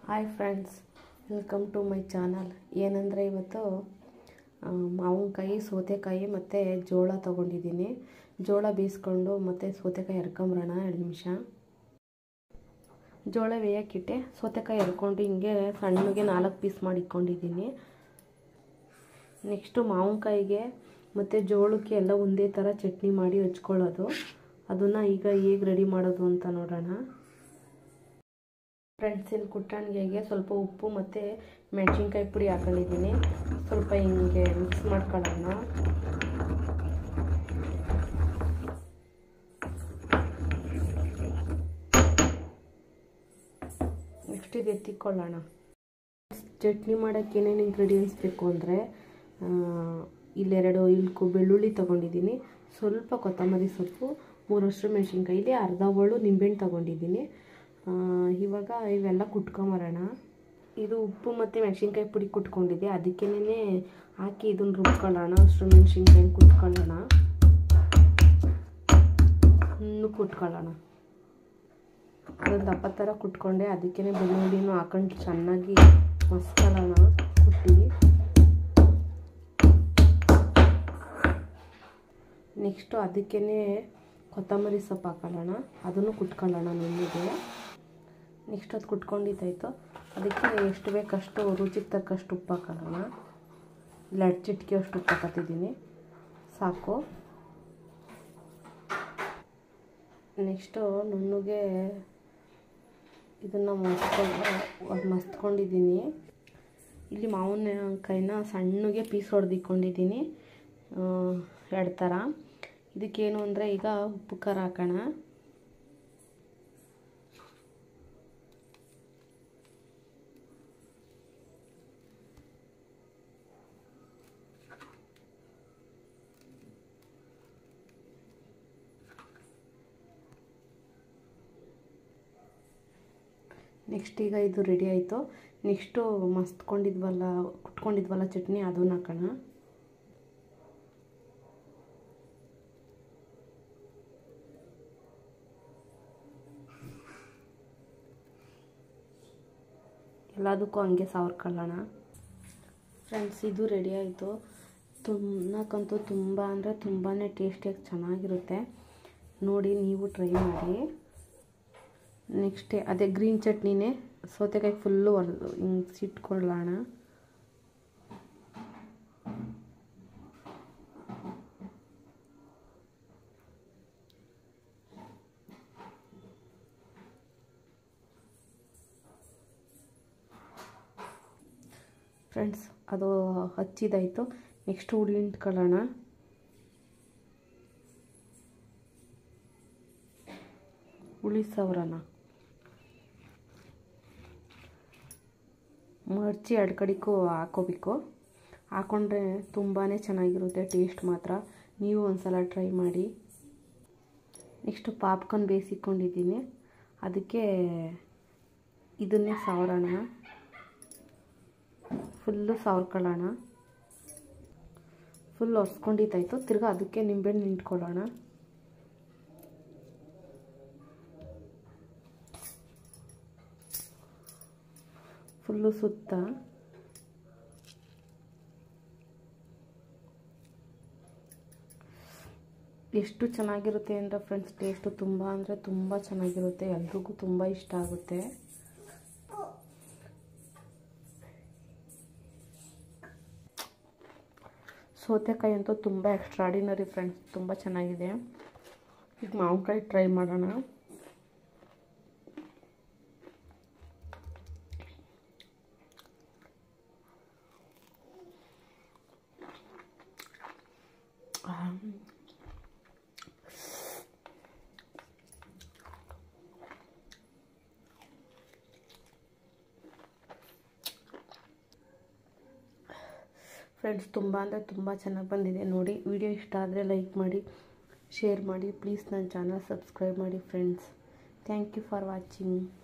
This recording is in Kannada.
hi friends welcome to my channel ಏನಂದರೆ ಇವತ್ತು ಆ, ಮಾವಿನಕಾಯಿ ಸೌತೆಕಾಯಿ ಮತ್ತು ಜೋಳ ತೊಗೊಂಡಿದ್ದೀನಿ ಜೋಳ ಬೀಸ್ಕೊಂಡು ಮತ್ತು ಸೌತೆಕಾಯಿ ಎರ್ಕೊಂಬರೋಣ ಎರಡು ನಿಮಿಷ ಜೋಳ ಬೇಯಕ್ಕಿಟ್ಟೆ ಸೌತೆಕಾಯಿ ಎರ್ಕೊಂಡು ಹಿಂಗೆ ಸಣ್ಣಗೆ ನಾಲ್ಕು ಪೀಸ್ ಮಾಡಿ ಇಟ್ಕೊಂಡಿದ್ದೀನಿ ನೆಕ್ಸ್ಟು ಮಾವಿನಕಾಯಿಗೆ ಮತ್ತು ಜೋಳಕ್ಕೆ ಎಲ್ಲ ಒಂದೇ ಥರ ಚಟ್ನಿ ಮಾಡಿ ಹಚ್ಕೊಳ್ಳೋದು ಅದನ್ನು ಈಗ ಹೇಗೆ ರೆಡಿ ಮಾಡೋದು ಅಂತ ನೋಡೋಣ ಫ್ರೆಂಡ್ಸ್ ಇಲ್ಲಿ ಕುಟ್ಟಣಿಗೆಗೆ ಸ್ವಲ್ಪ ಉಪ್ಪು ಮತ್ತು ಮೆಣಸಿನ್ಕಾಯಿ ಪುಡಿ ಹಾಕೊಂಡಿದ್ದೀನಿ ಸ್ವಲ್ಪ ಹಿಂಗೆ ಮಿಕ್ಸ್ ಮಾಡ್ಕೊಳ್ಳೋಣ ನೆಕ್ಸ್ಟ್ ಇದು ಎತ್ತಿಕೊಳ್ಳೋಣ ಚಟ್ನಿ ಮಾಡೋಕ್ಕೆ ಏನೇನು ಇಂಗ್ರೀಡಿಯೆಂಟ್ಸ್ ಬೇಕು ಅಂದರೆ ಇಲ್ಲೆರಡು ಇಲ್ಕು ಬೆಳ್ಳುಳ್ಳಿ ತೊಗೊಂಡಿದ್ದೀನಿ ಸ್ವಲ್ಪ ಕೊತ್ತಂಬರಿ ಸೊಪ್ಪು ಮೂರು ಹಸಿರು ಮೆಣಸಿನ್ಕಾಯಿ ಇಲ್ಲಿ ಅರ್ಧ ಹೋಳು ನಿಂಬೆಹಣ್ಣು ತೊಗೊಂಡಿದ್ದೀನಿ ಇವಾಗ ಇವೆಲ್ಲ ಕುಟ್ಕೊಂಬರೋಣ ಇದು ಉಪ್ಪು ಮತ್ತು ಮೆಣಸಿನ್ಕಾಯಿ ಪುಡಿ ಕುಟ್ಕೊಂಡಿದ್ದೆ ಅದಕ್ಕೇನೆ ಹಾಕಿ ಇದನ್ನು ರುಬ್ಕೊಳ್ಳೋಣ ಹಸಿರು ಮೆಣಸಿನ್ಕಾಯಿ ಕುಟ್ಕೊಳ್ಳೋಣ ಇನ್ನು ಕುಟ್ಕೊಳ್ಳೋಣ ಅದೊಂದು ದಪ್ಪ ಥರ ಕುಟ್ಕೊಂಡೆ ಅದಕ್ಕೇ ಬೆಳ್ಳುಳ್ಳಿನೂ ಹಾಕೊಂಡು ಚೆನ್ನಾಗಿ ಮಸ್ಕೊಳ್ಳೋಣ ಕುಟ್ಟಿ ನೆಕ್ಸ್ಟು ಅದಕ್ಕೇ ಕೊತ್ತಂಬರಿ ಸೊಪ್ಪು ಹಾಕೊಳ್ಳೋಣ ಅದನ್ನು ಕುಟ್ಕೊಳ್ಳೋಣ ನುಣ್ಣಿಗೆ ನೆಕ್ಸ್ಟ್ ಅದು ಕುಟ್ಕೊಂಡಿದ್ದಾಯಿತು ಅದಕ್ಕೆ ಎಷ್ಟು ಬೇಕಷ್ಟು ರುಚಿಗೆ ತಕ್ಕಷ್ಟು ಉಪ್ಪು ಹಾಕೊಳ್ಳೋಣ ಇಲ್ಲ ಎರಡು ಚಿಟಿಕೆ ಅಷ್ಟು ಉಪ್ಪು ಹಾಕತ್ತಿದ್ದೀನಿ ಸಾಕು ನೆಕ್ಸ್ಟು ನುಣ್ಣಗೆ ಇದನ್ನು ಮಸ್ಕೊಂಡು ಮಸ್ತ್ಕೊಂಡಿದ್ದೀನಿ ಇಲ್ಲಿ ಮಾವಿನಕಾಯಿನ ಸಣ್ಣಗೆ ಪೀಸ್ ಹೊಡೆದಿಕ್ಕೊಂಡಿದ್ದೀನಿ ಎರಡು ಥರ ಇದಕ್ಕೇನು ಅಂದರೆ ಈಗ ಉಪ್ಪು ಖಾರ ಹಾಕೋಣ ನೆಕ್ಸ್ಟ್ ಈಗ ಇದು ರೆಡಿ ಆಯಿತು ನೆಕ್ಸ್ಟು ಮಸ್ತ್ಕೊಂಡಿದ್ವಲ್ಲ ಕುಟ್ಕೊಂಡಿದ್ವಲ್ಲ ಚಟ್ನಿ ಅದನ್ನ ಹಾಕೋಣ ಎಲ್ಲದಕ್ಕೂ ಹಂಗೆ ಸಾವ್ರ್ಕೊಳ್ಳೋಣ ಫ್ರೆಂಡ್ಸ್ ಇದು ರೆಡಿ ಆಯಿತು ತಿನ್ನಕ್ಕಂತೂ ತುಂಬ ಅಂದರೆ ತುಂಬಾ ಟೇಸ್ಟಿಯಾಗಿ ಚೆನ್ನಾಗಿರುತ್ತೆ ನೋಡಿ ನೀವು ಟ್ರೈ ಮಾಡಿ ನೆಕ್ಸ್ಟ್ ಅದೇ ಗ್ರೀನ್ ಚಟ್ನಿನೇ ಸೌತೆಕಾಯಿ ಫುಲ್ಲು ಹಿಂಗೆ ಸಿಟ್ಕೊಳ್ಳೋಣ ಫ್ರೆಂಡ್ಸ್ ಅದು ಹಚ್ಚಿದಾಯಿತು ನೆಕ್ಸ್ಟ್ ಹುಳಿ ಇಟ್ಕೊಳ್ಳೋಣ ಹುಳಿ ಸವರಣ ಮರ್ಚಿ ಎರಡು ಕಡೆಗೂ ಹಾಕೋಬೇಕು ಹಾಕೊಂಡ್ರೆ ತುಂಬಾ ಚೆನ್ನಾಗಿರುತ್ತೆ ಟೇಸ್ಟ್ ಮಾತ್ರ ನೀವು ಒಂದ್ಸಲ ಟ್ರೈ ಮಾಡಿ ನೆಕ್ಸ್ಟು ಪಾಪ್ಕಾರ್ನ್ ಬೇಯಿಸಿಕೊಂಡಿದ್ದೀನಿ ಅದಕ್ಕೆ ಇದನ್ನೇ ಸಾವರೋಣ ಫುಲ್ಲು ಸಾವ್ರ್ಕೊಳ್ಳೋಣ ಫುಲ್ ಒರೆಸ್ಕೊಂಡಿದ್ದಾಯಿತು ತಿರ್ಗಾ ಅದಕ್ಕೆ ನಿಂಬೆಹಣ್ಣು ನಿಂಟ್ಕೊಳ್ಳೋಣ ಫುಲ್ಲು ಸುತ್ತ ಎಷ್ಟು ಚೆನ್ನಾಗಿರುತ್ತೆ ಅಂದರೆ ಫ್ರೆಂಡ್ಸ್ ಟೇಸ್ಟು ತುಂಬ ಅಂದರೆ ತುಂಬ ಚೆನ್ನಾಗಿರುತ್ತೆ ಎಲ್ರಿಗೂ ತುಂಬ ಇಷ್ಟ ಆಗುತ್ತೆ ಸೌತೆಕಾಯಿ ಅಂತೂ ತುಂಬ ಎಕ್ಸ್ಟ್ರಾಡಿನರಿ ಫ್ರೆಂಡ್ಸ್ ತುಂಬ ಚೆನ್ನಾಗಿದೆ ಈಗ ಮಾವಿನಕಾಯಿ ಟ್ರೈ ಮಾಡೋಣ ಫ್ರೆಂಡ್ಸ್ ತುಂಬ ಅಂದರೆ ತುಂಬ ಚೆನ್ನಾಗಿ ಬಂದಿದೆ ನೋಡಿ ವಿಡಿಯೋ ಇಷ್ಟ ಆದರೆ ಲೈಕ್ ಮಾಡಿ ಶೇರ್ ಮಾಡಿ ಪ್ಲೀಸ್ ನನ್ನ ಚಾನಲ್ ಸಬ್ಸ್ಕ್ರೈಬ್ ಮಾಡಿ friends thank you for watching